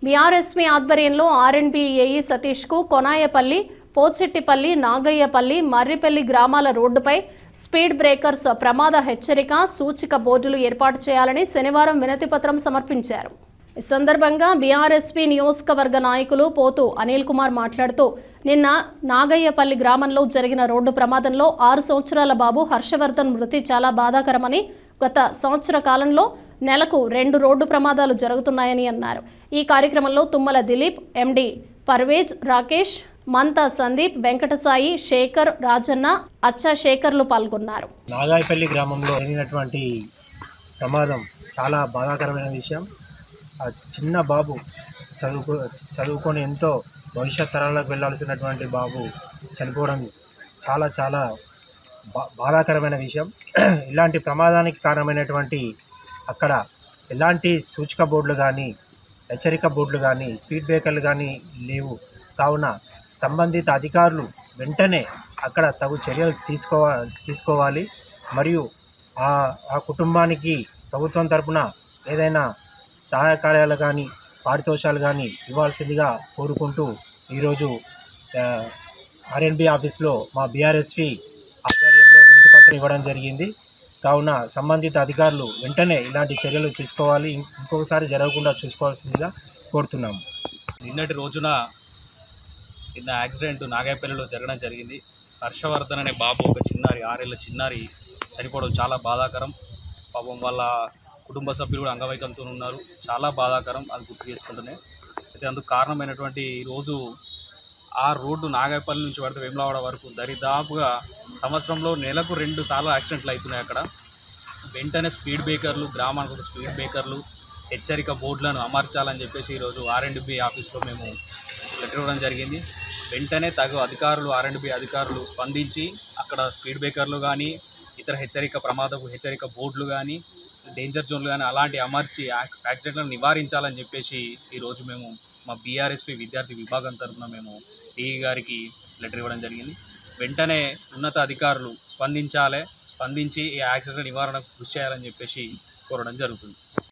BRSP ఆధ్వర్యంలో R and B AE సతీష్కు కొనాయపల్లి పోచెట్టిపల్లి నాగయ్యపల్లి మర్రిపల్లి గ్రామాల రోడ్డుపై స్పీడ్ బ్రేకర్స్ ప్రమాద హెచ్చరిక సూచిక బోర్డులు ఏర్పాటు చేయాలని శనివారం వినతిపత్రం సమర్పించారు ఈ సందర్భంగా బీఆర్ఎస్పీ నియోజకవర్గ నాయకులు పోతు అనిల్ కుమార్ మాట్లాడుతూ నిన్న నాగయ్యపల్లి గ్రామంలో జరిగిన రోడ్డు ప్రమాదంలో ఆరు సంవత్సరాల బాబు హర్షవర్ధన్ మృతి చాలా బాధాకరమని గత సంవత్సర కాలంలో నెలకు రెండు రోడ్డు ప్రమాదాలు జరుగుతున్నాయని అన్నారు ఈ కార్యక్రమంలో తుమ్మల దిలీప్ ఎండి పర్వేజ్ రాకేష్ మంతా సందీప్ వెంకటసాయి శేఖర్ రాజన్న అచ్చా శేఖర్లు పాల్గొన్నారు నాగాయపల్లి గ్రామంలో జరిగినటువంటి ప్రమాదం చాలా బాధాకరమైన విషయం ఆ చిన్న బాబు చదువుకో చదువుకొని ఎంతో భవిష్యత్ తరాలకు వెళ్ళాల్సినటువంటి బాబు చనిపోవడం చాలా చాలా బా బాధాకరమైన విషయం ఇలాంటి ప్రమాదానికి కారణమైనటువంటి అక్కడ ఎలాంటి సూచిక బోర్డులు కానీ హెచ్చరిక బోర్డులు కానీ స్పీడ్ బ్రేకర్లు కానీ లేవు కావున సంబంధిత అధికారులు వెంటనే అక్కడ తగు చర్యలు తీసుకోవా తీసుకోవాలి మరియు ఆ ఆ కుటుంబానికి ప్రభుత్వం తరపున ఏదైనా సహాయ కార్యాలు కానీ పారితోషాలు కానీ ఇవ్వాల్సిందిగా కోరుకుంటూ ఈరోజు ఆర్ఎన్బి ఆఫీస్లో మా బీఆర్ఎస్పి ఆధ్వర్యంలో వినతి పత్రం ఇవ్వడం జరిగింది కావున సంబంధిత అధికారులు వెంటనే ఇలాంటి చర్యలు తీసుకోవాలి ఇం- ఇంకొకసారి జరగకుండా చూసుకోవాల్సిందిగా కోరుతున్నాము నిన్నటి రోజున నిన్న యాక్సిడెంట్ నాగాయపల్లిలో జరగడం జరిగింది హర్షవర్ధన్ అనే బాబు ఒక చిన్నారి ఆరేళ్ళ చిన్నారి చనిపోవడం చాలా బాధాకరం పాపం వాళ్ళ కుటుంబ సభ్యులు కూడా అంగవైకల్యంతో ఉన్నారు చాలా బాధాకరం అది గుర్తు చేసుకుంటూనే అయితే అందుకు కారణమైనటువంటి ఈరోజు ఆ రోడ్డు నాగాయపల్లి నుంచి పడితే వేములవాడ వరకు దరిదాపుగా సంవత్సరంలో నెలకు రెండు సార్లు యాక్సిడెంట్లు అవుతున్నాయి అక్కడ వెంటనే స్పీడ్ బ్రేకర్లు గ్రామానికి ఒక స్పీడ్ బ్రేకర్లు హెచ్చరిక బోర్డులను అమర్చాలని చెప్పేసి ఈరోజు ఆర్ఎండ్బి ఆఫీస్లో మేము లెటర్ ఇవ్వడం జరిగింది వెంటనే తగు అధికారులు ఆర్ఎండ్బి అధికారులు స్పందించి అక్కడ స్పీడ్ బ్రేకర్లు కానీ ఇతర హెచ్చరిక ప్రమాదపు హెచ్చరిక బోర్డులు కానీ డేంజర్ జోన్లు కానీ అలాంటి అమర్చి యాక్- యాక్సిడెంట్లను నివారించాలని చెప్పేసి ఈరోజు మేము మా బీఆర్ఎస్పీ విద్యార్థి విభాగం తరఫున మేము టీఈ గారికి లెటర్ ఇవ్వడం జరిగింది వెంటనే ఉన్నత అధికారులు స్పందించాలి స్పందించి ఈ యాక్సిడెంట్ నివారణకు కృషి చేయాలని చెప్పేసి కోరడం జరుగుతుంది